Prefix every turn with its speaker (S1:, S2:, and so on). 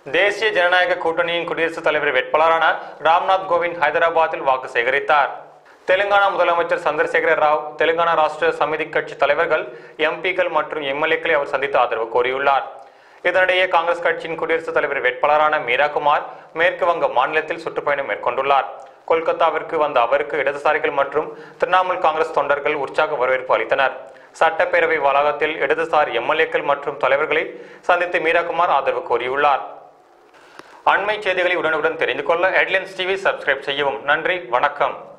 S1: தேசிய ஜனநாயக கூட்டணியின் குடியரசுத் தலைவர் வேட்பாளரான ராம்நாத் கோவிந்த் ஹைதராபாத்தில் வாக்கு சேகரித்தார் தெலுங்கானா முதலமைச்சர் சந்திரசேகர ராவ் தெலுங்கானா ராஷ்டிர சமிதி கட்சி தலைவர்கள் எம்பிக்கள் மற்றும் எம்எல்ஏக்களை அவர் சந்தித்து ஆதரவு கோரியுள்ளார் இதனிடையே காங்கிரஸ் கட்சியின் குடியரசுத் தலைவர் வேட்பாளரான மீரா குமார் மேற்கு வங்க மாநிலத்தில் சுற்றுப்பயணம் மேற்கொண்டுள்ளார் கொல்கத்தாவிற்கு வந்த அவருக்கு இடதுசாரிகள் மற்றும் திரிணாமுல் காங்கிரஸ் தொண்டர்கள் உற்சாக வரவேற்பு அளித்தனர் சட்டப்பேரவை வளாகத்தில் இடதுசாரி எம்எல்ஏக்கள் மற்றும் தலைவர்களை சந்தித்து மீராகுமார் ஆதரவு கோரியுள்ளார் அண்மை செய்திகளை உடனுக்குடன் தெரிந்து கொள்ள ஹெட்லைன்ஸ் டிவி சப்ஸ்கிரைப் செய்யவும் நன்றி வணக்கம்